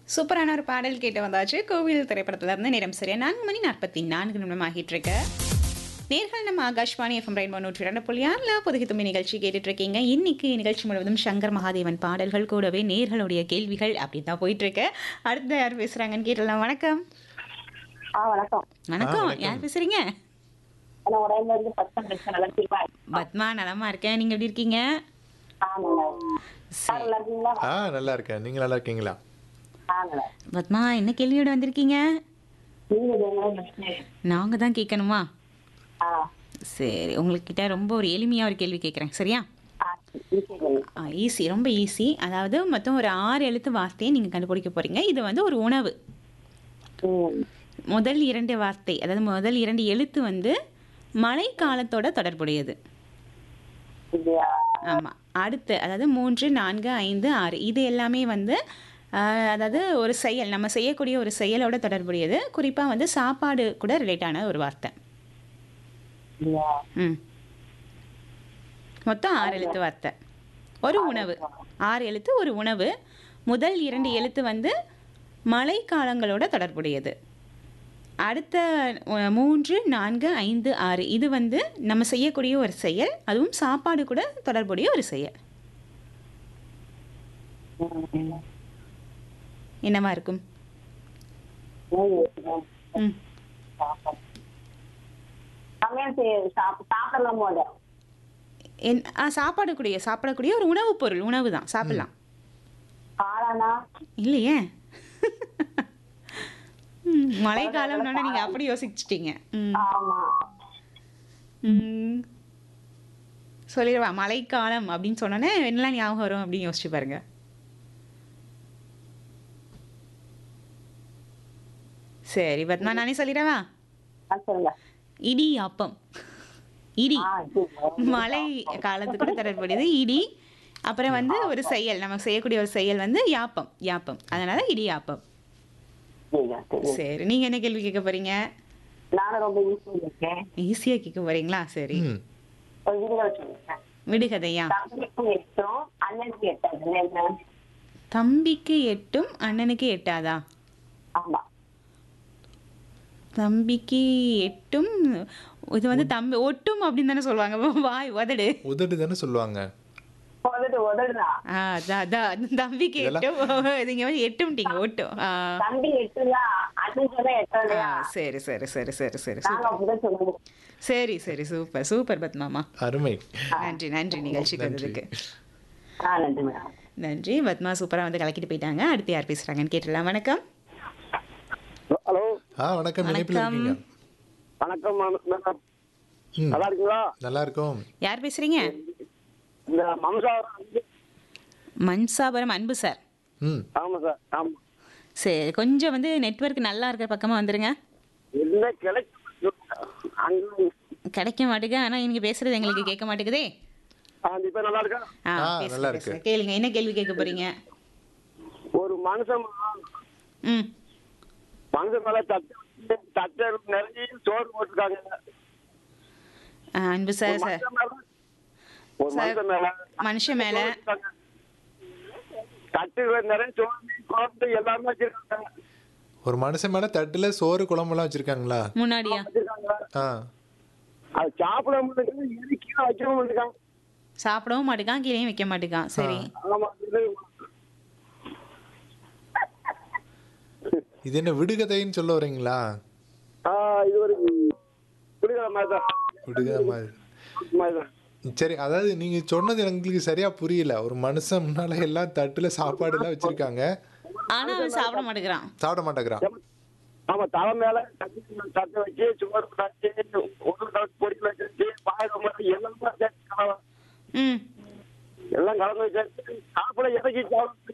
சூப்பரான ஒரு பாடல் கேட்டு வந்தாச்சு கோவில் திரைப்படத்துல இருந்து நேரம் சரியா நான்கு மணி நாற்பத்தி நான்கு நிமிடம் ஆகிட்டு இருக்கு நேர்கள் நம்ம ஆகாஷ்வாணி எஃப்எம் ரெயின்போ நூற்றி ரெண்டு புள்ளி ஆறில் புதுகி தும்பி நிகழ்ச்சி கேட்டுட்டு இருக்கீங்க இன்னைக்கு நிகழ்ச்சி முழுவதும் சங்கர் மகாதேவன் பாடல்கள் கூடவே நேர்களுடைய கேள்விகள் அப்படி தான் போயிட்டு இருக்கு அடுத்து யார் பேசுறாங்கன்னு கேட்டலாம் வணக்கம் ஆ வணக்கம் வணக்கம் வணக்கம். யார் பேசுறீங்க நான் உடம்புல இருந்து பச்சை பிரச்சனை நல்லா தீர்வா பத்மா நலமா இருக்கேன் நீங்க எப்படி இருக்கீங்க ஆ நல்லா சார் நல்லா இருக்கீங்களா ஆ நல்லா இருக்கேன் நீங்க நல்லா இருக்கீங்களா ஆ நல்லா பத்மா என்ன கேள்வியோட வந்திருக்கீங்க நீங்க இது என்ன பிரச்சனை நாங்க தான் கேட்கணுமா ஆ சரி உங்ககிட்ட ரொம்ப ஒரு எளிமையா ஒரு கேள்வி கேட்குறேன் சரியா ஆ ஈஸி ஈஸி ரொம்ப ஈஸி அதாவது மொத்தம் ஒரு ஆறு எழுத்து வார்த்தையை நீங்கள் கண்டுபிடிக்க போறீங்க இது வந்து ஒரு உணவு ம் முதல் இரண்டு வார்த்தை அதாவது முதல் இரண்டு எழுத்து வந்து மழை காலத்தோட தொடர்புடையது இல்லையா ஆமாம் அடுத்து அதாவது மூன்று நான்கு ஐந்து ஆறு இது எல்லாமே வந்து ஆஹ், அதாவது ஒரு செயல் நம்ம செய்யக்கூடிய ஒரு செயலோட தொடர்புடையது குறிப்பாக வந்து சாப்பாடு கூட ரிலேட் ஆன ஒரு வார்த்தை இல்லையா ம் மொத்தம் ஆறு எழுத்து வார்த்தை ஒரு உணவு ஆறு எழுத்து ஒரு உணவு முதல் இரண்டு எழுத்து வந்து மழைக்காலங்களோட தொடர்புடையது அடுத்த அஹ், மூன்று நான்கு ஐந்து ஆறு இது வந்து நம்ம செய்யக்கூடிய ஒரு செயல் அதுவும் சாப்பாடு கூட தொடர்புடைய ஒரு செயல் ம். என்னவா இருக்கும் நோய் இருக்குது. ம் சாப்பாடு. சமையல் செய்ய சாப்- சாப்பிடலாம் போது என் ஆ சாப்பாடக்கூடிய சாப்பிடக்கூடிய ஒரு உணவுப் பொருள் உணவு தான் சாப்பிடலாம் காளானா இல்லையே ம், மழைக்காலம்னோட நீங்க அப்படி யோசிச்சிட்டீங்க ம் ஆமா ம். சொல்லிடுவா மழைக்காலம் அப்படின்னு சொன்னோன்னே என்னெல்லாம் ஞாபகம் வரும் அப்படின்னு யோசிச்சு பாருங்க சரி பத்மா நானே சொல்லிடவா ஆ, சொல்லுங்க இடி ஆப்பம் இடி ஆ சரி. மழை காலத்துக்கு தொடர்புடையது இடி அப்புறம் வந்து ஒரு செயல் நம்ம செய்யக்கூடிய ஒரு செயல் வந்து யாப்பம் யாப்பம் அதனால இடி யாப்பம் சரிங்க, சரி. சரி நீங்க என்ன கேள்வி கேட்க போறீங்க நானும் ரொம்ப ஈஸி இருக்கேன் ஈஸியா கேட்க போறீங்களா சரி ம் ஒரு வீடியோ வச்சுருக்கேன் விடுகதையா தம்பிக்கும் எட்டும் அண்ணனுக்கு எட்டாது என்ன தம்பிக்கு எட்டும் அண்ணனுக்கு எட்டாதா ஆமா தம்பிக்கு எட்டும் இது வந்து தம்பி ஒட்டும் அப்படின்னு தானே சொல்லுவாங்க வாய் உதடு உதடு தானே சொல்லுவாங்க உதடு உதடுனா ஆ, அதான், அதான். தம்பிக்கு எட்டும் நீங்க வந்து எட்டும்ட்டீங்க ஒட்டும் ஆ. தம்பி எட்டுலா அண்ணன் சொன்னா ஆ, எட்டலையா சரி சரி சரி சரி சரி நாங்க சூப்பர் அப்படிதான் சொல்லுவோம் சரி சரி சூப்பர் சூப்பர் பத்மாமா அருமை நன்றி நன்றி நிகழ்ச்சிக்கு நன்றி. வந்ததுக்கு ஆ நன்றி மேடம் நன்றி பத்மா சூப்பரா வந்து கலக்கிட்டு போயிட்டாங்க அடுத்து யார் பேசுறாங்கன்னு கேட்டுடலாம் வணக்கம் ஹலோ ஆ வணக்கம் நினைப்பில் வணக்கம். இருக்கீங்க வணக்கம் ம- மேடம் ம் நல்லா இருக்கீங்களா நல்லா இருக்கோம் யார் பேசுறீங்க இந்த மம்சா மன்சாபுரம் அன்பு சார் ம் ஆமா சார் ஆமா சரி கொஞ்சம் வந்து நெட்வொர்க் நல்லா இருக்கிற பக்கமா வந்துருங்க என்ன கிடைக்கும் அங்க கிடைக்க மாட்டேங்க ஆனா நீங்க பேசுறது எங்களுக்கு கேட்க மாட்டேங்குதே ஆ, இப்ப நல்லா இருக்கா ஆ, ஆ, பேசுங்க, நல்லா பேசுங்க. இருக்கு. கேளுங்க என்ன கேள்வி கேட்க போறீங்க ஒரு மனுஷன் ம் மனுஷன் மேல தட்டு வச்சு, தட்டை நிறைய சோறு போட்டிருக்காங்க ஆ, அன்பு சார் ஒரு சார் மனுஷன் மேல ஒரு சார், மனுஷன் மேல மனுஷன் மேல தட்டு நிறைய சோறு குழம்பு எல்லாமே வச்சிருக்காங்க ஒரு மனுஷன் மேல தட்டுல சோறு குழம்புலாம் வச்சிருக்காங்களா முன்னாடியா வச்சிருக்காங்க ஆ அது சாப்பிட முடியல எதுக்கீழே வைக்கவும் மாட்டேங்கான் சாப்பிடவும் மாட்டேங்கான் கீழேயும் வைக்க மாட்டேங்கான் சரி ஆமா இது இது என்ன விடுகதைன்னு சொல்ல வரீங்களா ஆ, இது ஒரு புரியுதா மாதிரி தான் விடுகதை மாதிரி மாதிரி தான் சரி அதாவது நீங்க சொன்னது எங்களுக்கு சரியா புரியல ஒரு மனுஷன் முன்னால எல்லாம் தட்டுல சாப்பாடு எல்லாம் வச்சிருக்காங்க ஆனா அவன் சாப்பிட மாட்டேங்கிறான் சாப்பிட மாட்டேங்கிறான் ஆமா தலை மேல தட்டு தட்டை வச்சு சோறு தட்டு ஒரு தட்டு பொடி வச்சு பாயசம் மாதிரி எல்லாமே சேர்த்து கலவை. ம் எல்லாம் கலந்து வச்சு சாப்பிட இறக்கி சாப்பிட